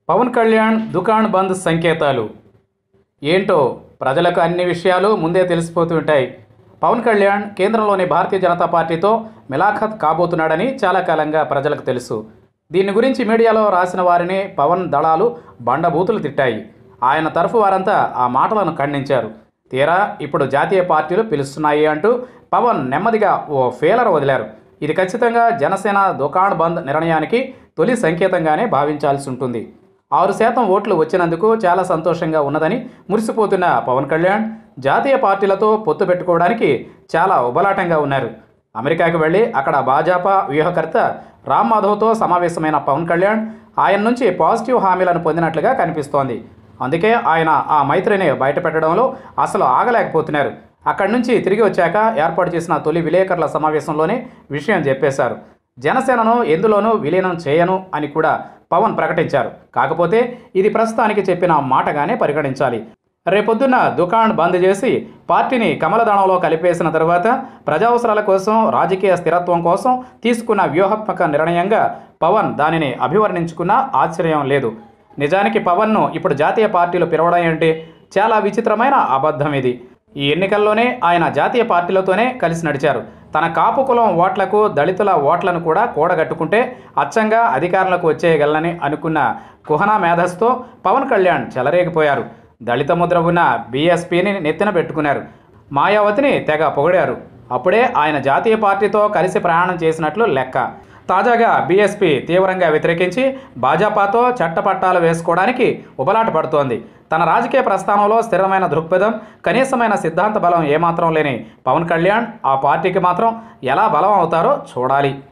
పవన్ కళ్యాణ్ దుకాణ్ బంద్ సంకేతాలు ఏంటో ప్రజలకు అన్ని విషయాలు ముందే తెలిసిపోతూ ఉంటాయి పవన్ కళ్యాణ్ కేంద్రంలోని భారతీయ జనతా పార్టీతో మిలాఖత్ కాబోతున్నాడని చాలా కాలంగా ప్రజలకు తెలుసు దీని గురించి మీడియాలో రాసిన వారిని పవన్ దళాలు బండబూతులు తిట్టాయి ఆయన తరఫు వారంతా ఆ మాటలను ఖండించారు తీరా ఇప్పుడు జాతీయ పార్టీలు పిలుస్తున్నాయి అంటూ పవన్ నెమ్మదిగా ఓ ఫేలర్ వదిలారు ఇది ఖచ్చితంగా జనసేన దుకాణ్ బంద్ నిర్ణయానికి తొలి సంకేతంగానే భావించాల్సి ఉంటుంది ఆరు శాతం ఓట్లు వచ్చినందుకు చాలా సంతోషంగా ఉన్నదని మురిసిపోతున్న పవన్ కళ్యాణ్ జాతీయ పార్టీలతో పొత్తు పెట్టుకోవడానికి చాలా ఉబలాటంగా ఉన్నారు అమెరికాకి వెళ్ళి అక్కడ భాజపా వ్యూహకర్త రామ్ మాధవ్తో సమావేశమైన పవన్ కళ్యాణ్ ఆయన నుంచి పాజిటివ్ హామీలను పొందినట్లుగా కనిపిస్తోంది అందుకే ఆయన ఆ మైత్రిని బయటపెట్టడంలో అసలు ఆగలేకపోతున్నారు అక్కడి నుంచి తిరిగి వచ్చాక ఏర్పాటు చేసిన తొలి విలేకరుల సమావేశంలోనే విషయం చెప్పేశారు జనసేనను ఎందులోనూ విలీనం చేయను అని కూడా పవన్ ప్రకటించారు కాకపోతే ఇది ప్రస్తుతానికి చెప్పిన మాటగానే పరిగణించాలి రేపొద్దున్న దుకాణ్ బంద్ చేసి పార్టీని కమలదళంలో కలిపేసిన తర్వాత ప్రజావసరాల కోసం రాజకీయ స్థిరత్వం కోసం తీసుకున్న వ్యూహాత్మక నిర్ణయంగా పవన్ దానిని అభివర్ణించుకున్నా ఆశ్చర్యం లేదు నిజానికి పవన్ను ఇప్పుడు జాతీయ పార్టీలు పిలవడం ఏంటి చాలా విచిత్రమైన అబద్ధం ఇది ఈ ఎన్నికల్లోనే ఆయన జాతీయ పార్టీలతోనే కలిసి నడిచారు తన కాపు కులం ఓట్లకు దళితుల ఓట్లను కూడా కూడగట్టుకుంటే అచ్చంగా అధికారంలోకి వచ్చేయగలనని అనుకున్న కుహనా మేధస్తో పవన్ కళ్యాణ్ చెలరేగిపోయారు దళిత ముద్ర ఉన్న బీఎస్పీని నెత్తిన పెట్టుకున్నారు మాయావతిని తెగ పొగిడారు అప్పుడే ఆయన జాతీయ పార్టీతో కలిసి ప్రయాణం చేసినట్లు లెక్క తాజాగా బీఎస్పీ తీవ్రంగా వ్యతిరేకించి భాజపాతో చట్టపట్టాలు వేసుకోవడానికి ఉబలాట పడుతోంది తన రాజకీయ ప్రస్థానంలో స్థిరమైన దృక్పథం కనీసమైన సిద్ధాంత బలం ఏమాత్రం లేని పవన్ కళ్యాణ్ ఆ పార్టీకి మాత్రం ఎలా బలం అవుతారో చూడాలి